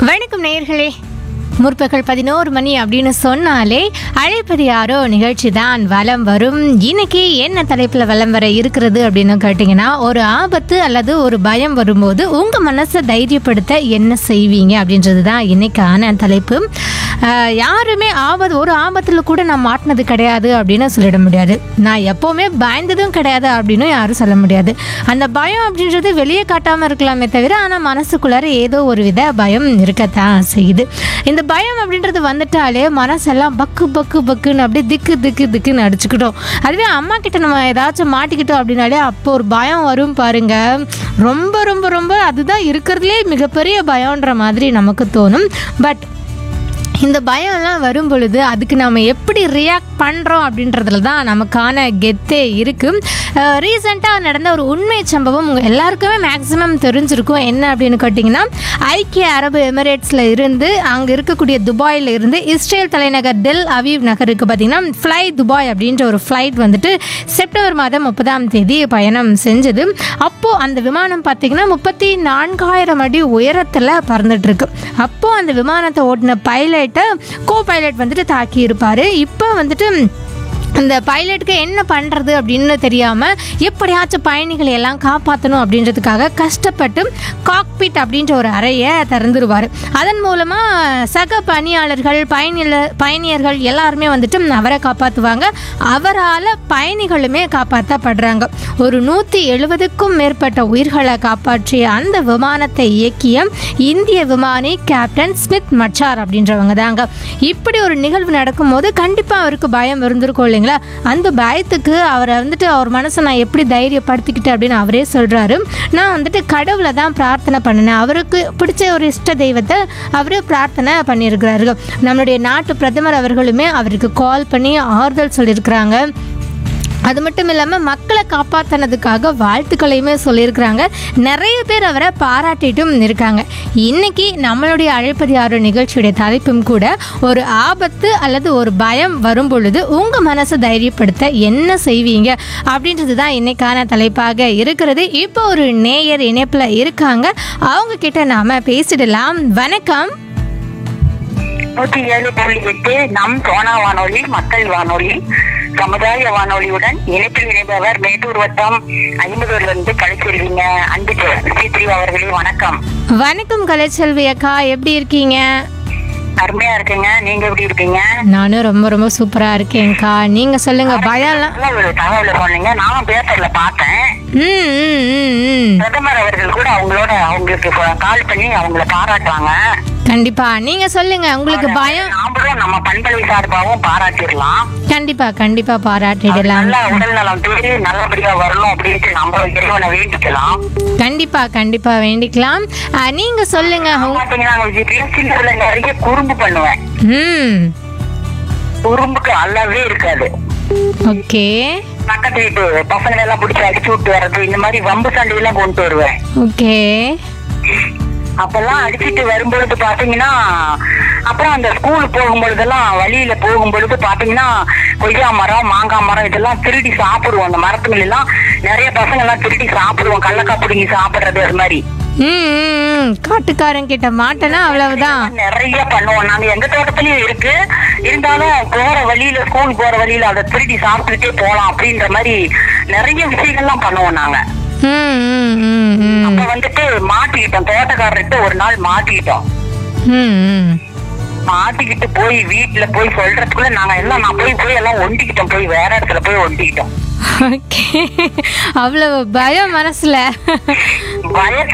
வணக்கம் நேயர்களே முற்பகல் பதினோரு மணி அப்படின்னு சொன்னாலே அழைப்பது யாரோ நிகழ்ச்சி தான் வலம் வரும் இன்னைக்கு என்ன தலைப்பில் வலம் வர இருக்கிறது அப்படின்னு கேட்டிங்கன்னா ஒரு ஆபத்து அல்லது ஒரு பயம் வரும்போது உங்கள் மனசை தைரியப்படுத்த என்ன செய்வீங்க அப்படின்றது தான் இன்னைக்கான தலைப்பு ஆஹ், யாருமே ஆபத்து ஒரு ஆபத்தில் கூட நான் மாட்டினது கிடையாது அப்படின்னு சொல்லிட முடியாது நான் எப்போவுமே பயந்ததும் கிடையாது அப்படின்னு யாரும் சொல்ல முடியாது அந்த பயம் அப்படின்றது வெளியே காட்டாமல் இருக்கலாமே தவிர ஆனால் மனசுக்குள்ளார ஏதோ ஒரு வித பயம் இருக்கத்தான் செய்யுது இந்த பயம் அப்படின்றது வந்துட்டாலே மனசெல்லாம் பக்கு பக்கு பக்குன்னு அப்படியே திக்கு திக்கு திக்குன்னு அடிச்சுக்கிட்டோம் அதுவே அம்மா கிட்ட நம்ம ஏதாச்சும் மாட்டிக்கிட்டோம் அப்படின்னாலே அப்போ ஒரு பயம் வரும் பாருங்க ரொம்ப ரொம்ப ரொம்ப அதுதான் இருக்கிறதுலே மிகப்பெரிய பயம்ன்ற மாதிரி நமக்கு தோணும் பட் இந்த பயம்லாம் வரும் பொழுது அதுக்கு நம்ம எப்படி ரியாக்ட் பண்ணுறோம் அப்படின்றதுல தான் நமக்கான கெத்தே இருக்குது ரீசெண்டாக நடந்த ஒரு உண்மை சம்பவம் உங்கள் எல்லாருக்குமே மேக்ஸிமம் தெரிஞ்சிருக்கும் என்ன அப்படின்னு கேட்டிங்கன்னா ஐக்கிய அரபு எமிரேட்ஸில் இருந்து அங்கே இருக்கக்கூடிய துபாயில் இருந்து இஸ்ரேல் தலைநகர் டெல் அவீவ் நகருக்கு பார்த்திங்கன்னா ஃப்ளை துபாய் அப்படின்ற ஒரு ஃப்ளைட் வந்துட்டு செப்டம்பர் மாதம் முப்பதாம் தேதி பயணம் செஞ்சது அப்போது அந்த விமானம் பார்த்திங்கன்னா முப்பத்தி நான்காயிரம் அடி உயரத்தில் பறந்துட்டு இருக்கு அப்போது அந்த விமானத்தை ஓட்டின பைலட்டை கோ பைலட் வந்துட்டு தாக்கி இருப்பார் இப்போ வந்துட்டு அந்த பைலட்டுக்கு என்ன பண்ணுறது அப்படின்னு தெரியாமல் எப்படியாச்சும் பயணிகளை எல்லாம் காப்பாற்றணும் அப்படின்றதுக்காக கஷ்டப்பட்டு காக்பிட் அப்படின்ற ஒரு அறையை திறந்துருவார் அதன் மூலமாக சக பணியாளர்கள் பயணில பயணியர்கள் எல்லாருமே வந்துட்டு அவரை காப்பாற்றுவாங்க அவரால் பயணிகளுமே காப்பாற்றப்படுறாங்க ஒரு நூற்றி எழுபதுக்கும் மேற்பட்ட உயிர்களை காப்பாற்றிய அந்த விமானத்தை இயக்கிய இந்திய விமானி கேப்டன் ஸ்மித் மச்சார் அப்படின்றவங்க தாங்க இப்படி ஒரு நிகழ்வு நடக்கும்போது கண்டிப்பாக அவருக்கு பயம் இருந்திருக்கும் இல்லைங்களா அந்த பயத்துக்கு அவரை வந்துட்டு அவர் மனசை நான் எப்படி தைரியப்படுத்திக்கிட்டேன் அப்படின்னு அவரே சொல்கிறாரு நான் வந்துட்டு கடவுளை தான் பிரார்த்தனை பண்ணினேன் அவருக்கு பிடிச்ச ஒரு இஷ்ட தெய்வத்தை அவர் பிரார்த்தனை பண்ணியிருக்கிறாரு நம்மளுடைய நாட்டு பிரதமர் அவர்களுமே அவருக்கு கால் பண்ணி ஆறுதல் சொல்லியிருக்கிறாங்க அது மட்டும் இல்லாமல் மக்களை காப்பாற்றினதுக்காக வாழ்த்துக்களையுமே சொல்லியிருக்கிறாங்க நிறைய பேர் அவரை பாராட்டிட்டும் இருக்காங்க இன்னைக்கு நம்மளுடைய அழைப்பது யாரோ நிகழ்ச்சியுடைய தலைப்பும் கூட ஒரு ஆபத்து அல்லது ஒரு பயம் வரும் பொழுது உங்கள் மனசை தைரியப்படுத்த என்ன செய்வீங்க அப்படின்றது தான் இன்னைக்கான தலைப்பாக இருக்கிறது இப்போ ஒரு நேயர் இணைப்பில் இருக்காங்க அவங்க கிட்ட நாம பேசிடலாம் வணக்கம் நூற்றி ஏழு புள்ளி எட்டு நம் சோனா வானொலி மக்கள் வானொலி சமுதாய வானொலியுடன் இணைப்பில் இணைப்பவர் மேட்டூர் வட்டம் ஐம்பதூர்லிருந்து கலைச்செல்விங்க அன்பு ஸ்ரீத்ரி அவர்களே வணக்கம் வணக்கம் கலைச்செல்வி அக்கா எப்படி இருக்கீங்க அருமையா இருக்குங்க நீங்க எப்படி இருக்கீங்க நானும் ரொம்ப ரொம்ப சூப்பரா இருக்கேன்க்கா நீங்க சொல்லுங்க பயம்லாம் நல்ல ஒரு தகவலை சொன்னீங்க நானும் பேப்பர்ல பார்த்தேன் ம் ம் ம் ம் பிரதமர் அவர்கள் கூட அவங்களோட அவங்களுக்கு கால் பண்ணி அவங்கள பாராட்டுவாங்க கண்டிப்பா நீங்க சொல்லுங்க உங்களுக்கு பயம் நாமளும் நம்ம பண்பலை சார்பாகவும் பாராட்டிடலாம் கண்டிப்பா கண்டிப்பா பாராட்டிடலாம் நல்ல உடல் நலம் தேடி நல்லபடியா வரணும் அப்படின்ட்டு நம்ம இறைவனை வேண்டிக்கலாம் கண்டிப்பா கண்டிப்பா வேண்டிக்கலாம் ஆ, நீங்க சொல்லுங்க உங்க- பாத்தீங்கன்னா நான் வீட்டுல சின்னதுல நிறைய குறும்பு பண்ணுவேன் ம் குறும்புக்கு அல்லவே இருக்காது ஓகே பக்கத்து வீட்டு பசங்களை எல்லாம் பிடிச்சி அடிச்சு விட்டு வர்றது இந்த மாதிரி வம்பு சண்டையெல்லாம் கொண்டு வருவேன் ஓகே அப்பெல்லாம் அடிச்சிட்டு வரும்பொழுது பாத்தீங்கன்னா அப்புறம் அந்த ஸ்கூல் போகும்பொழுதெல்லாம் வழியில போகும்பொழுது பாத்தீங்கன்னா கொய்யா மரம் மாங்காய் மரம் இதெல்லாம் திருடி சாப்பிடுவோம் அந்த மரத்துங்கள எல்லாம் நிறைய பசங்க எல்லாம் திருடி சாப்பிடுவோம் கள்ளக்காய் பிடுங்கி சாப்பிடுறது அது மாதிரி ம் ம், ம் காட்டுக்காரன் கிட்ட மாட்டேனா அவ்வளவுதான் நிறைய பண்ணுவோம் நாங்க எங்க தோட்டத்திலயும் இருக்கு இருந்தாலும் போற வழியில ஸ்கூல் போற வழியில அதை திருடி சாப்பிட்டுட்டே போலாம் அப்படின்ற மாதிரி நிறைய விஷயங்கள்லாம் பண்ணுவோம் நாங்க ம் ம் ம் ம் அப்ப வந்துட்டு மாட்டிக்கிட்டோம் தோட்டக்காரர்கிட்ட ஒரு நாள் மாட்டிக்கிட்டோம் ம் ம் மாட்டிக்கிட்டு போய் வீட்டுல போய் சொல்றதுக்குள்ள நாங்க எல்லாம் நான் போய் போய் எல்லாம் ஒண்டிக்கிட்டோம் போய் வேற இடத்துல போய் ஒண்டிக்கிட்டோம் ஓகே அவ்வளவு பயம் மனசுல பயத்துல